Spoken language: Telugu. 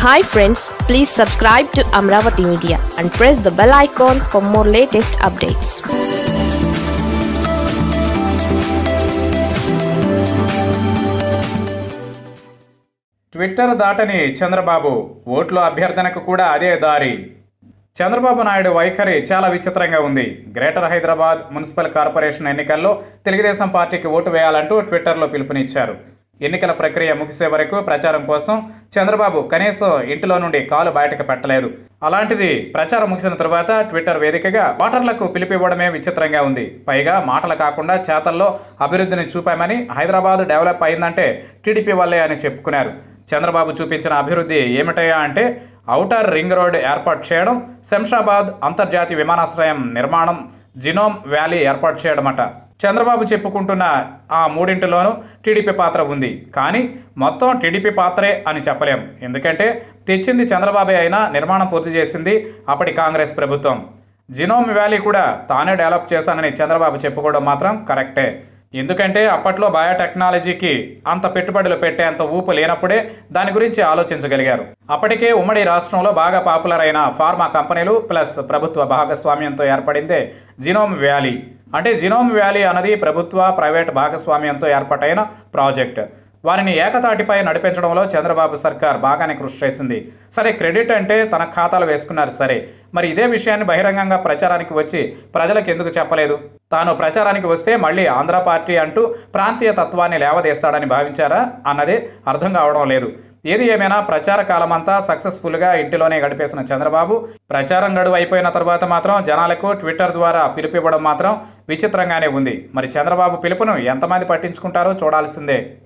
hi friends please subscribe to Amaravati media and press the bell icon for more latest updates Twitter దాటని చంద్రబాబు ఓట్ల అభ్యర్థనకు కూడా అదే దారి చంద్రబాబు నాయుడు వైఖరి చాలా విచిత్రంగా ఉంది గ్రేటర్ హైదరాబాద్ మున్సిపల్ కార్పొరేషన్ ఎన్నికల్లో తెలుగుదేశం పార్టీకి ఓటు వేయాలంటూ ట్విట్టర్లో పిలుపునిచ్చారు ఎన్నికల ప్రక్రియ ముగిసే వరకు ప్రచారం కోసం చంద్రబాబు కనీసం ఇంటిలో నుండి కాలు బయటకు పెట్టలేదు అలాంటిది ప్రచారం ముగిసిన తరువాత ట్విట్టర్ వేదికగా ఓటర్లకు పిలిపివ్వడమే విచిత్రంగా ఉంది పైగా మాటలు కాకుండా చేతల్లో అభివృద్ధిని చూపామని హైదరాబాద్ డెవలప్ అయిందంటే టీడీపీ వల్లే అని చెప్పుకున్నారు చంద్రబాబు చూపించిన అభివృద్ధి ఏమిటయా అంటే ఔటర్ రింగ్ రోడ్ ఏర్పాటు చేయడం శంషాబాద్ అంతర్జాతీయ విమానాశ్రయం నిర్మాణం జినోమ్ వ్యాలీ ఏర్పాటు చేయడమట చంద్రబాబు చెప్పుకుంటున్న ఆ మూడింటిలోనూ టీడీపీ పాత్ర ఉంది కానీ మొత్తం టీడీపీ పాత్రే అని చెప్పలేం ఎందుకంటే తెచ్చింది చంద్రబాబే అయినా నిర్మాణం పూర్తి చేసింది అప్పటి కాంగ్రెస్ ప్రభుత్వం జినోమ్ వ్యాలీ కూడా తానే డెవలప్ చేశానని చంద్రబాబు చెప్పుకోవడం మాత్రం కరెక్టే ఎందుకంటే అప్పట్లో బయోటెక్నాలజీకి అంత పెట్టుబడులు పెట్టేంత ఊపు లేనప్పుడే దాని గురించి ఆలోచించగలిగారు అప్పటికే ఉమ్మడి రాష్ట్రంలో బాగా పాపులర్ అయిన ఫార్మా కంపెనీలు ప్లస్ ప్రభుత్వ భాగస్వామ్యంతో ఏర్పడిందే జినోమ్ వ్యాలీ అంటే జినోమ్ వ్యాలీ అన్నది ప్రభుత్వ ప్రైవేట్ భాగస్వామ్యంతో ఏర్పాటైన ప్రాజెక్ట్ వారిని ఏకతాటిపై నడిపించడంలో చంద్రబాబు సర్కార్ బాగానే కృషి చేసింది సరే క్రెడిట్ అంటే తన ఖాతాలు వేసుకున్నారు సరే మరి ఇదే విషయాన్ని బహిరంగంగా ప్రచారానికి వచ్చి ప్రజలకు ఎందుకు చెప్పలేదు తాను ప్రచారానికి వస్తే మళ్ళీ ఆంధ్ర పార్టీ అంటూ ప్రాంతీయ తత్వాన్ని లేవదీస్తాడని భావించారా అన్నదే అర్థం కావడం లేదు ఏది ఏమైనా ప్రచార కాలమంతా సక్సెస్ఫుల్గా ఇంటిలోనే గడిపేసిన చంద్రబాబు ప్రచారం గడువు అయిపోయిన తర్వాత మాత్రం జనాలకు ట్విట్టర్ ద్వారా పిలుపివ్వడం మాత్రం విచిత్రంగానే ఉంది మరి చంద్రబాబు పిలుపును ఎంతమంది పట్టించుకుంటారో చూడాల్సిందే